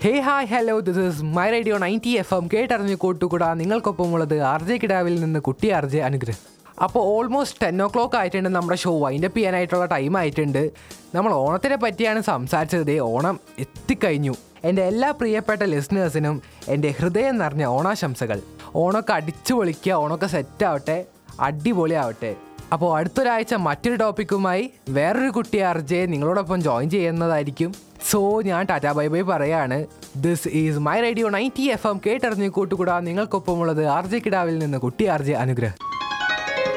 hey hi hello this is my radio ninety F M കേട്ടറിഞ്ഞ് കൂട്ടുകൂടാ നിങ്ങൾക്കൊപ്പമുള്ളത് R J കിടാവിൽ നിന്ന് കുട്ടി ആർ ജെ അനുഗ്രഹം അപ്പോൾ ഓൾമോസ്റ്റ് ടെൻ ഓ ക്ലോക്ക് ആയിട്ടുണ്ട് നമ്മുടെ ഷോ വൈൻഡപ്പ് ചെയ്യാനായിട്ടുള്ള ടൈം ആയിട്ടുണ്ട് നമ്മൾ ഓണത്തിനെ പറ്റിയാണ് സംസാരിച്ചത് ദേ ഓണം എത്തിക്കഴിഞ്ഞു എൻ്റെ എല്ലാ പ്രിയപ്പെട്ട ലിസണേഴ്സിനും എൻ്റെ ഹൃദയം നിറഞ്ഞ ഓണാശംസകൾ ഓണമൊക്കെ അടിച്ചു പൊളിക്കുക ഓണമൊക്കെ സെറ്റ് ആവട്ടെ അടിപൊളിയാവട്ടെ അപ്പോൾ അടുത്തൊരാഴ്ച മറ്റൊരു ടോപ്പിക്കുമായി വേറൊരു കുട്ടി അർജെ നിങ്ങളോടൊപ്പം ജോയിൻ ചെയ്യുന്നതായിരിക്കും സോ ഞാൻ ടാറ്റാ ബൈ ബൈ പറയാണ് this is my radio ninety F M കേട്ടറിഞ്ഞ് കൂട്ടുകൂടാ നിങ്ങൾക്കൊപ്പമുള്ളത് ആർ ജെ കിടാവിൽ നിന്ന് കുട്ടി ആർ ജെ അനുഗ്രഹം